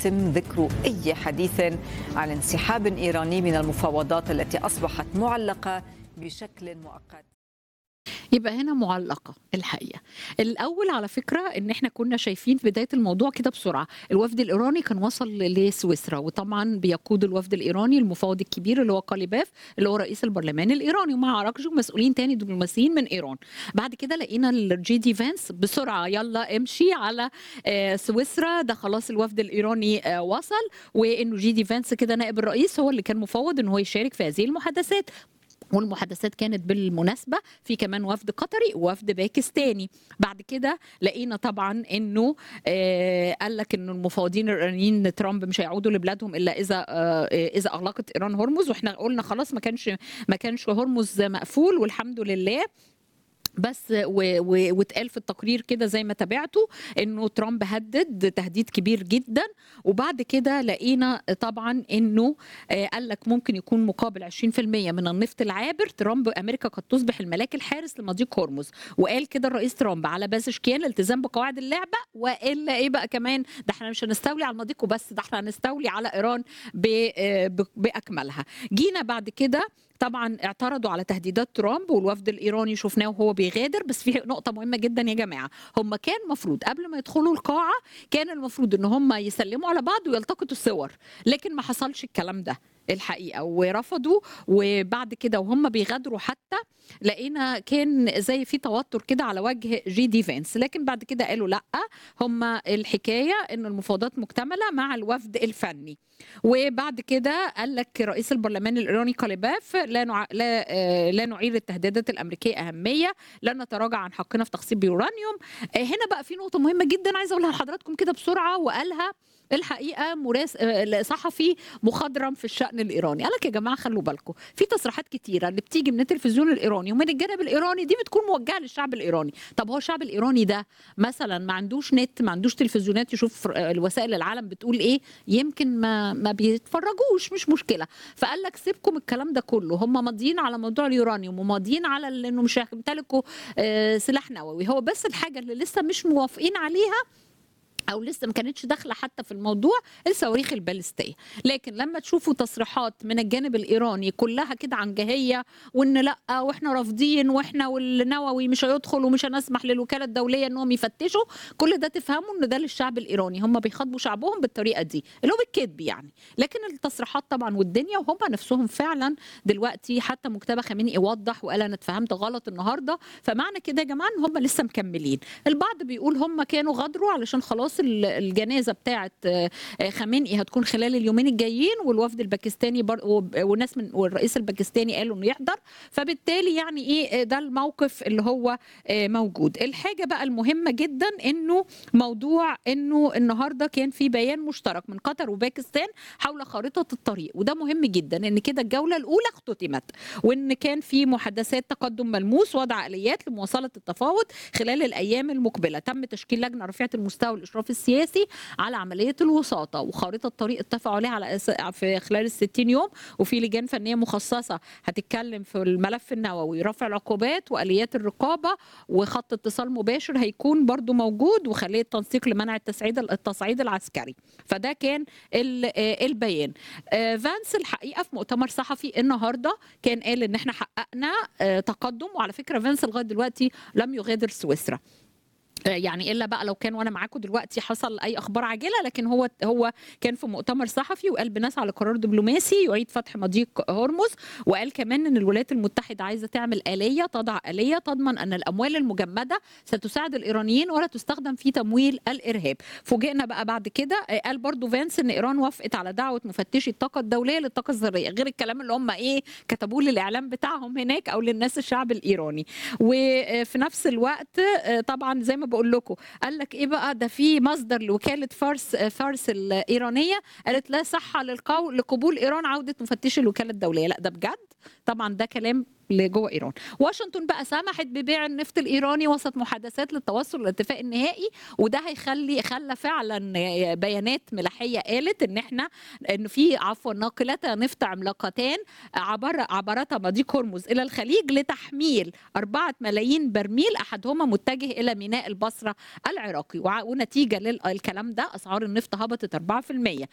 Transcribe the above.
يتم ذكر أي حديث عن انسحاب إيراني من المفاوضات التي أصبحت معلقة بشكل مؤقت يبقى هنا معلقه الحقيقه الاول على فكره ان احنا كنا شايفين في بدايه الموضوع كده بسرعه الوفد الايراني كان وصل لسويسرا وطبعا بيقود الوفد الايراني المفاوض الكبير اللي هو قاليباف اللي هو رئيس البرلمان الايراني ومع عراقجي ومسؤولين تاني دبلوماسيين من ايران بعد كده لقينا الجي دي فانس بسرعه يلا امشي على آه، سويسرا ده خلاص الوفد الايراني آه، وصل وانه جي دي فانس كده نائب الرئيس هو اللي كان مفوض ان هو يشارك في هذه المحادثات والمحادثات كانت بالمناسبة في كمان وفد قطري ووفد باكستاني بعد كده لقينا طبعا انه آه قال لك انه المفاوضين الايرانيين ترامب مش هيعودوا لبلادهم الا اذا آه اذا اغلقت ايران هرمز واحنا قلنا خلاص ما كانش ما كانش هرمز مقفول والحمد لله بس و- و- واتقال في التقرير كده زي ما تابعته انه ترامب هدد تهديد كبير جدا وبعد كده لقينا طبعا انه آه، قال لك ممكن يكون مقابل 20% من النفط العابر ترامب امريكا قد تصبح الملاك الحارس لمضيق هرمز وقال كده الرئيس ترامب على بازشكيان الالتزام بقواعد اللعبه والا ايه بقى كمان ده احنا مش هنستولي على المضيق وبس ده احنا هنستولي على ايران ب- آه، ب- باكملها جينا بعد كده طبعا اعترضوا على تهديدات ترامب والوفد الايراني شفناه وهو بيغادر بس في نقطه مهمه جدا يا جماعه هم كان مفروض قبل ما يدخلوا القاعه كان المفروض ان هم يسلموا على بعض ويلتقطوا الصور لكن ما حصلش الكلام ده الحقيقه ورفضوا وبعد كده وهم بيغادروا حتى لقينا كان زي في توتر كده على وجه جي دي فانس لكن بعد كده قالوا لا هم الحكايه ان المفاوضات مكتمله مع الوفد الفني وبعد كده قال لك رئيس البرلمان الايراني كاليباف لا نع... لا آه، لا نعير التهديدات الامريكيه اهميه لن نتراجع عن حقنا في تخصيب يورانيوم آه، هنا بقى في نقطه مهمه جدا عايزه اقولها لحضراتكم كده بسرعه وقالها الحقيقه مراس آه، صحفي مخضرم في الشان الايراني قال لك يا جماعه خلوا بالكم في تصريحات كتيره اللي بتيجي من التلفزيون الايراني ومن الجانب الايراني دي بتكون موجهه للشعب الايراني طب هو الشعب الايراني ده مثلا ما عندوش نت ما عندوش تلفزيونات يشوف آه، الوسائل العالم بتقول ايه يمكن ما ما بيتفرجوش مش مشكله فقال لك سيبكم الكلام ده كله هم ماضيين على موضوع اليورانيوم وماضيين على ال- انه مش هيمتلكوا آه، سلاح نووي هو بس الحاجه اللي لسه مش موافقين عليها او لسه ما كانتش داخله حتى في الموضوع الصواريخ البالستيه لكن لما تشوفوا تصريحات من الجانب الايراني كلها كده عن جهيه وان لا واحنا رافضين واحنا والنووي مش هيدخل ومش هنسمح للوكاله الدوليه انهم يفتشوا كل ده تفهموا ان ده للشعب الايراني هم بيخاطبوا شعبهم بالطريقه دي اللي هو بالكذب يعني لكن التصريحات طبعا والدنيا وهم نفسهم فعلا دلوقتي حتى مجتبى خامنئي وضح وقال انا اتفهمت غلط النهارده فمعنى كده يا جماعه ان هم لسه مكملين البعض بيقول هم كانوا غدروا علشان خلاص ال- الجنازه بتاعه آه، آه، خامنئي هتكون خلال اليومين الجايين والوفد الباكستاني بر... وب- والناس من والرئيس الباكستاني قالوا انه يحضر فبالتالي يعني ايه آه، ده الموقف اللي هو آه، موجود الحاجه بقى المهمه جدا انه موضوع انه النهارده كان في بيان مشترك من قطر وباكستان حول خارطه الطريق وده مهم جدا ان كده الجوله الاولى اختتمت وان كان في محادثات تقدم ملموس وضع اليات لمواصله التفاوض خلال الايام المقبله تم تشكيل لجنه رفيعه المستوى والاشراف السياسي على عمليه الوساطه وخارطه الطريق اتفقوا عليها على أس- في خلال ال 60 يوم وفي لجان فنيه مخصصه هتتكلم في الملف النووي رفع العقوبات واليات الرقابه وخط اتصال مباشر هيكون برضو موجود وخليه تنسيق لمنع التصعيد التصعيد العسكري فده كان ال- آه، البيان آه، فانس الحقيقه في مؤتمر صحفي النهارده كان قال ان احنا حققنا آه، تقدم وعلى فكره فانس لغايه دلوقتي لم يغادر سويسرا آه، يعني الا بقى لو كان وانا معاكم دلوقتي حصل اي اخبار عاجله لكن هو هو كان في مؤتمر صحفي وقال بنسعى لقرار دبلوماسي يعيد فتح مضيق هرمز وقال كمان ان الولايات المتحده عايزه تعمل اليه تضع اليه تضمن ان الاموال المجمده ستساعد الايرانيين ولا تستخدم في تمويل الارهاب فوجئنا بقى بعد كده آه، قال برضو فانس ان ايران وافقت على دعوه مفتشي الطاقه الدوليه للطاقه الذريه غير الكلام اللي هم ايه كتبوه للاعلام بتاعهم هناك او للناس الشعب الايراني وفي نفس الوقت آه، طبعا زي ما بقول لكم قال لك ايه بقى ده في مصدر لوكاله فارس آه، فارس الايرانيه قالت لا صحه للقول لقبول ايران عوده مفتشي الوكاله الدوليه لا ده بجد طبعا ده كلام لجوه ايران واشنطن بقى سمحت ببيع النفط الايراني وسط محادثات للتوصل للاتفاق النهائي وده هيخلي خلى فعلا بيانات ملاحيه قالت ان احنا ان في عفوا ناقلتا نفط عملاقتان عبر عبرتا مضيق هرمز الى الخليج لتحميل أربعة ملايين برميل احدهما متجه الى ميناء البصره العراقي ونتيجه للكلام ده اسعار النفط هبطت 4%